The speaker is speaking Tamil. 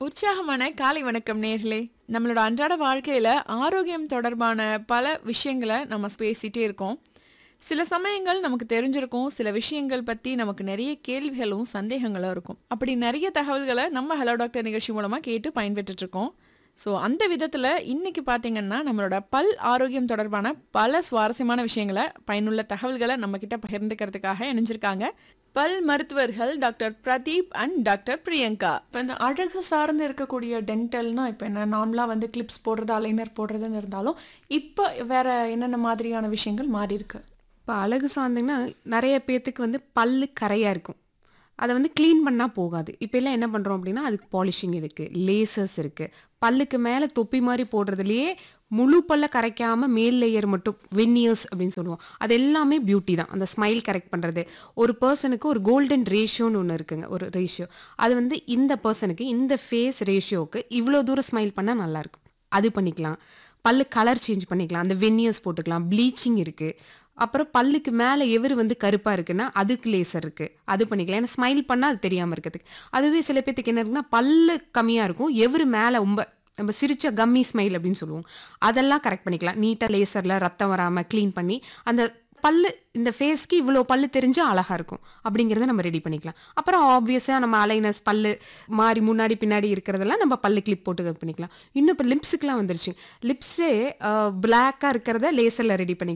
உற்சாகமான காலை வணக்கம் நேர்களே நம்மளோட அன்றாட வாழ்க்கையில ஆரோக்கியம் தொடர்பான பல விஷயங்களை நம்ம பேசிட்டே இருக்கோம் சில சமயங்கள் நமக்கு தெரிஞ்சிருக்கும் சில விஷயங்கள் பத்தி நமக்கு நிறைய கேள்விகளும் சந்தேகங்களும் இருக்கும் அப்படி நிறைய தகவல்களை நம்ம ஹலோ டாக்டர் நிகழ்ச்சி மூலமா கேட்டு பயன்பெற்றுட்டு இருக்கோம் ஸோ அந்த விதத்தில் இன்னைக்கு பார்த்தீங்கன்னா நம்மளோட பல் ஆரோக்கியம் தொடர்பான பல சுவாரஸ்யமான விஷயங்களை பயனுள்ள தகவல்களை நம்ம கிட்ட பகிர்ந்துக்கிறதுக்காக இணைஞ்சிருக்காங்க பல் மருத்துவர்கள் doctor Pradeep and doctor Priyanka இப்போ இந்த அழகு சார்ந்து இருக்கக்கூடிய டென்டல்னா இப்போ என்ன நார்மலாக வந்து கிளிப்ஸ் போடுறது அலைனர் போடுறதுன்னு இருந்தாலும் இப்போ வேற என்னென்ன மாதிரியான விஷயங்கள் மாறி இருக்கு இப்போ அழகு சார்ந்துங்கன்னா நிறைய பேர்த்துக்கு வந்து பல்லு கரையாக இருக்கும் அதை வந்து க்ளீன் பண்ணால் போகாது இப்போ எல்லாம் என்ன பண்ணுறோம் அப்படின்னா அதுக்கு பாலிஷிங் இருக்குது லேசர்ஸ் இருக்குது பல்லுக்கு மேலே தொப்பி மாதிரி போடுறதுலையே முழு பல்ல கரைக்காம மேல் லேயர் மட்டும் வென்னியர்ஸ் அப்படின்னு சொல்லுவோம் அது எல்லாமே பியூட்டி தான் அந்த ஸ்மைல் கரெக்ட் பண்ணுறது ஒரு பர்சனுக்கு ஒரு கோல்டன் ரேஷியோன்னு ஒன்று இருக்குங்க ஒரு ரேஷியோ அது வந்து இந்த பர்சனுக்கு இந்த ஃபேஸ் ரேஷியோவுக்கு இவ்வளோ தூரம் ஸ்மைல் பண்ணால் நல்லாயிருக்கும் அது பண்ணிக்கலாம் பல்லு கலர் சேஞ்ச் பண்ணிக்கலாம் அந்த வென்னியர்ஸ் போட்டுக்கலாம் ப்ளீச்சிங் இருக்குது அப்புறம் பல்லுக்கு மேலே எவர் வந்து கருப்பாக இருக்குன்னா அதுக்கு லேசர் இருக்குது அது பண்ணிக்கலாம் ஏன்னா ஸ்மைல் பண்ணால் அது தெரியாமல் இருக்கிறதுக்கு அதுவே சில பேர்த்துக்கு என்ன இருக்குன்னா பல்லு கம்மியாக இருக்கும் எவர் மேலே ரொம்ப நம்ம சிரிச்ச கம்மி ஸ்மைல் அப்படின்னு சொல்லுவோம் அதெல்லாம் கரெக்ட் பண்ணிக்கலாம் நீட்டாக லேசரில் ரத்தம் வராமல் க்ளீன் பண்ணி அந்த பல்லு இந்த ஃபேஸ்க்கு இவ்வளோ பல்லு தெரிஞ்சால் அழகாக இருக்கும் அப்படிங்கிறத நம்ம ரெடி பண்ணிக்கலாம் அப்புறம் ஆப்வியஸாக நம்ம அலைனஸ் பல்லு மாறி முன்னாடி பின்னாடி இருக்கிறதெல்லாம் நம்ம பல்லு கிளிப் போட்டு cut பண்ணிக்கலாம் இன்னும் இப்போ லிப்ஸுக்கெலாம் வந்துருச்சு லிப்ஸே பிளாக்காக இருக்கிறத லேசரில் ரெடி பண்ணிக்கலாம்